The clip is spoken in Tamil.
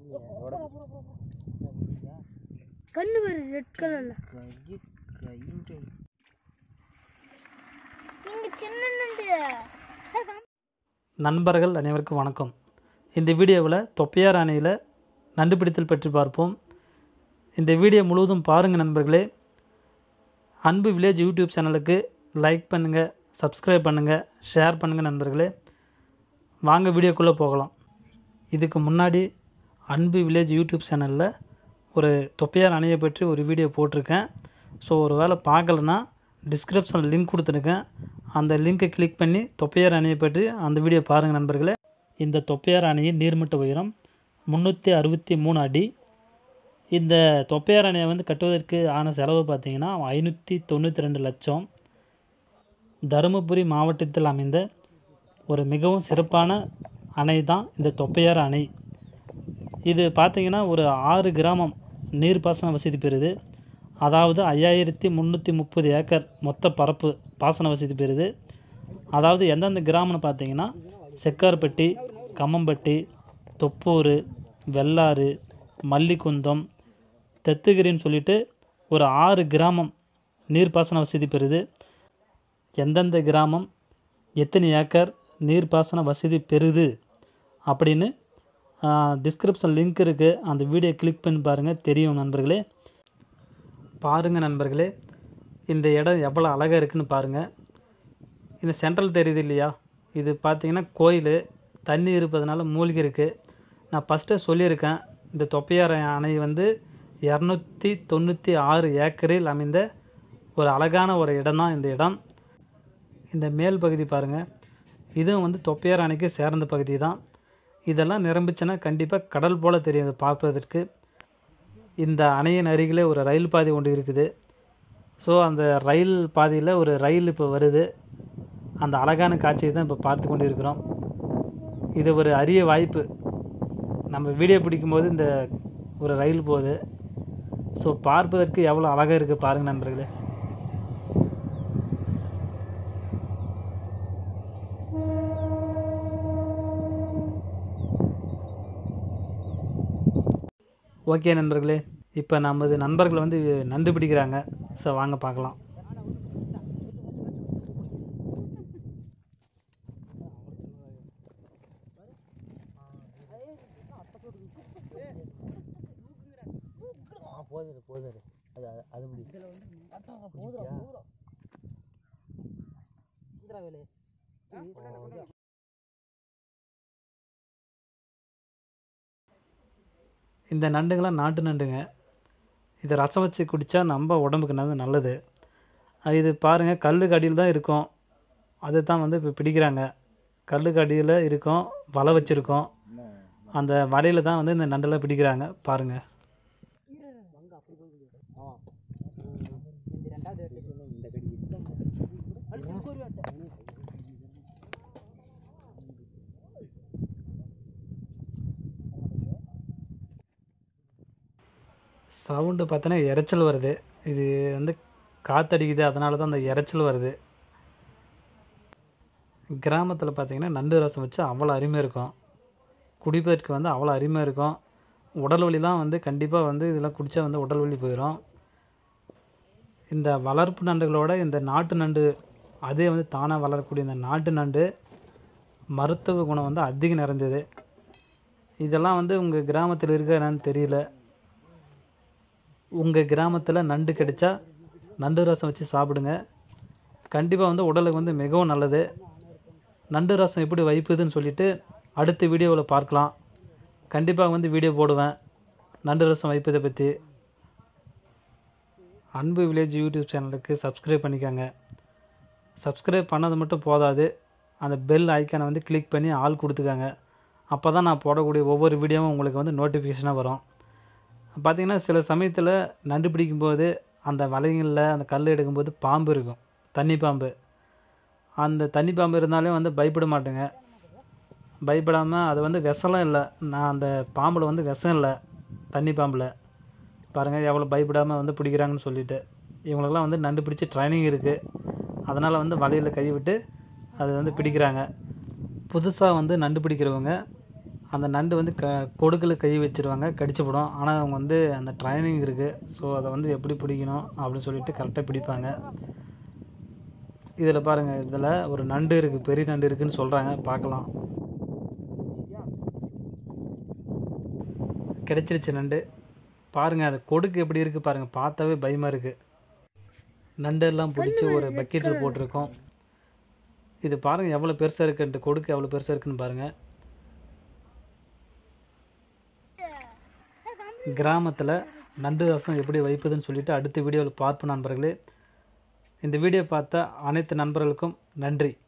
கண்ணு வேறு ரெட் கலர்ல இங்க சின்ன நண்டு நண்பர்கள் அனைவருக்கும் வணக்கம் இந்த வீடியோவில் தொப்பையார் அணையில் நண்டு பிடித்தல் பற்றி பார்ப்போம் இந்த வீடியோ முழுவதும் பாருங்கள் நண்பர்களே அன்பு வில்லேஜ் யூடியூப் சேனலுக்கு லைக் பண்ணுங்கள் சப்ஸ்கிரைப் பண்ணுங்கள் ஷேர் பண்ணுங்கள் நண்பர்களே வாங்க வீடியோக்குள்ளே போகலாம் இதுக்கு முன்னாடி அன்பு வில்லேஜ் யூடியூப் சேனலில் ஒரு தொப்பையார் அணையை பற்றி ஒரு வீடியோ போட்டிருக்கேன் ஸோ ஒரு வேளை பார்க்கலன்னா டிஸ்கிரிப்ஷனில் லிங்க் கொடுத்துருக்கேன் அந்த லிங்கை கிளிக் பண்ணி தொப்பையார் அணையை பற்றி அந்த வீடியோ பாருங்கள் நண்பர்களே இந்த தொப்பையார் அணையின் நீர்மட்ட உயரம் முந்நூற்றி அறுபத்தி மூணு அடி இந்த தொப்பையார் அணையை வந்து கட்டுவதற்கு ஆன செலவு பார்த்தீங்கன்னா ஐநூற்றி தொண்ணூற்றி ரெண்டு லட்சம் தருமபுரி மாவட்டத்தில் அமைந்த ஒரு மிகவும் சிறப்பான அணை தான் இந்த தொப்பையார் அணை இது பார்த்தீங்கன்னா ஒரு ஆறு கிராமம் நீர்ப்பாசன வசதி பெறுது அதாவது ஐயாயிரத்தி முந்நூற்றி முப்பது ஏக்கர் மொத்த பரப்பு பாசன வசதி பெறுது அதாவது எந்தெந்த கிராமம்னு பார்த்தீங்கன்னா செக்கார்பட்டி கம்மம்பட்டி தொப்பூர் வெள்ளாறு மல்லிக்குந்தம் தெத்துகிரின்னு சொல்லிட்டு ஒரு ஆறு கிராமம் நீர்ப்பாசன வசதி பெறுது எந்தெந்த கிராமம் எத்தனை ஏக்கர் நீர்ப்பாசன வசதி பெறுது அப்படின்னு டிஸ்கிரிப்ஷன் லிங்க் இருக்குது அந்த வீடியோ கிளிக் பண்ணி பாருங்கள் தெரியும் நண்பர்களே பாருங்கள் நண்பர்களே இந்த இடம் எவ்வளோ அழகாக இருக்குன்னு பாருங்கள் இந்த சென்ட்ரல் தெரியுது இல்லையா இது பார்த்தீங்கன்னா கோயில் தண்ணி இருப்பதனால மூழ்கி இருக்குது நான் ஃபஸ்ட்டே சொல்லியிருக்கேன் இந்த தொப்பையார் அணை வந்து இரநூத்தி தொண்ணூற்றி ஆறு ஏக்கரில் அமைந்த ஒரு அழகான ஒரு இடம் தான் இந்த இடம் இந்த மேல் பகுதி பாருங்கள் இதுவும் வந்து தொப்பையார் அணைக்கு சேர்ந்த பகுதி தான் இதெல்லாம் நிரம்பிச்சுன்னா கண்டிப்பாக கடல் போல் தெரியும் இது பார்ப்பதற்கு இந்த அணையின் அருகிலே ஒரு ரயில் பாதை ஒன்று இருக்குது ஸோ அந்த ரயில் பாதையில் ஒரு ரயில் இப்போ வருது அந்த அழகான காட்சியை தான் இப்போ பார்த்து கொண்டு இருக்கிறோம் இது ஒரு அரிய வாய்ப்பு நம்ம வீடியோ பிடிக்கும்போது இந்த ஒரு ரயில் போகுது ஸோ பார்ப்பதற்கு எவ்வளோ அழகாக இருக்குது பாருங்கள் நண்பர்களே ஓகே நண்பர்களே இப்போ நமது நண்பர்கள் வந்து நண்டு பிடிக்கிறாங்க ஸோ வாங்க பார்க்கலாம் போதும் போதும் அது அது முடியும் இந்த நண்டுங்களாம் நாட்டு நண்டுங்க இதை ரசம் வச்சு குடித்தா நம்ம உடம்புக்கு நல்லது நல்லது அஹ் இது பாருங்கள் கல்லுக்கு அடியில் தான் இருக்கும் அதை தான் வந்து இப்போ பிடிக்கிறாங்க கல்லுக்கு அடியில் இருக்கும் வலை வச்சுருக்கோம் அந்த வலையில் தான் வந்து இந்த நண்டெல்லாம் பிடிக்கிறாங்க பாருங்கள் சவுண்டு பார்த்தோன்னா இரைச்சல் வருது இது வந்து காத்தடிக்குது அதனால தான் அந்த இரைச்சல் வருது கிராமத்தில் பார்த்தீங்கன்னா நண்டு ரசம் வச்சு அவ்வளோ அருமையாக இருக்கும் குடிப்பதற்கு வந்து அவ்வளோ அருமையாக இருக்கும் உடல் வலிலாம் வந்து கண்டிப்பாக வந்து இதெல்லாம் குடித்தா வந்து உடல் வலி போயிடும் இந்த வளர்ப்பு நண்டுகளோட இந்த நாட்டு நண்டு அதே வந்து தானாக வளரக்கூடிய இந்த நாட்டு நண்டு மருத்துவ குணம் வந்து அதிகம் நிறைஞ்சது இதெல்லாம் வந்து உங்கள் கிராமத்தில் இருக்கா என்னன்னு தெரியல உங்கள் கிராமத்தில் நண்டு கிடைச்சா நண்டு ரசம் வச்சு சாப்பிடுங்க கண்டிப்பாக வந்து உடலுக்கு வந்து மிகவும் நல்லது நண்டு ரசம் எப்படி வைப்புதுன்னு சொல்லிட்டு அடுத்த வீடியோவில் பார்க்கலாம் கண்டிப்பாக வந்து வீடியோ போடுவேன் நண்டு ரசம் வைப்பதை பற்றி அன்பு வில்லேஜ் யூடியூப் சேனலுக்கு சப்ஸ்கிரைப் பண்ணிக்கோங்க சப்ஸ்கிரைப் பண்ணது மட்டும் போதாது அந்த பெல் ஐக்கானை வந்து கிளிக் பண்ணி ஆள் கொடுத்துக்கோங்க அப்போ தான் நான் போடக்கூடிய ஒவ்வொரு வீடியோவும் உங்களுக்கு வந்து நோட்டிஃபிகேஷனாக வரும் பார்த்திங்கன்னா சில சமயத்தில் நண்டு பிடிக்கும்போது அந்த வலைகளில் அந்த கல் எடுக்கும்போது பாம்பு இருக்கும் தண்ணி பாம்பு அந்த தண்ணி பாம்பு இருந்தாலும் வந்து பயப்பட மாட்டேங்க பயப்படாமல் அது வந்து விஷம்லாம் இல்லை நான் அந்த பாம்பில் வந்து விஷம் இல்லை தண்ணி பாம்பில் பாருங்கள் எவ்வளோ பயப்படாமல் வந்து பிடிக்கிறாங்கன்னு சொல்லிட்டு இவங்களுக்கெல்லாம் வந்து நண்டு பிடிச்சி ட்ரைனிங் இருக்குது அதனால் வந்து வலையில் கை விட்டு அது வந்து பிடிக்கிறாங்க புதுசாக வந்து நண்டு பிடிக்கிறவங்க அந்த நண்டு வந்து க கொடுக்கில் கை வச்சிருவாங்க கடிச்சுப்படும் ஆனால் அவங்க வந்து அந்த ட்ரைனிங் இருக்குது ஸோ அதை வந்து எப்படி பிடிக்கணும் அப்படின்னு சொல்லிட்டு கரெக்டாக பிடிப்பாங்க இதில் பாருங்கள் இதில் ஒரு நண்டு இருக்குது பெரிய நண்டு இருக்குதுன்னு சொல்கிறாங்க பார்க்கலாம் கிடைச்சிருச்சு நண்டு பாருங்கள் அது கொடுக்கு எப்படி இருக்குது பாருங்கள் பார்த்தாவே பயமாக இருக்குது நண்டெல்லாம் பிடிச்சி ஒரு பக்கெட்டில் போட்டிருக்கோம் இது பாருங்கள் எவ்வளோ பெருசாக இருக்குன்ட்டு கொடுக்கு எவ்வளோ பெருசாக இருக்குன்னு பாருங்கள் கிராமத்தில் நண்டு ரசம் எப்படி வைப்பதுன்னு சொல்லிட்டு அடுத்த வீடியோவில் பார்ப்போம் நண்பர்களே இந்த வீடியோ பார்த்த அனைத்து நண்பர்களுக்கும் நன்றி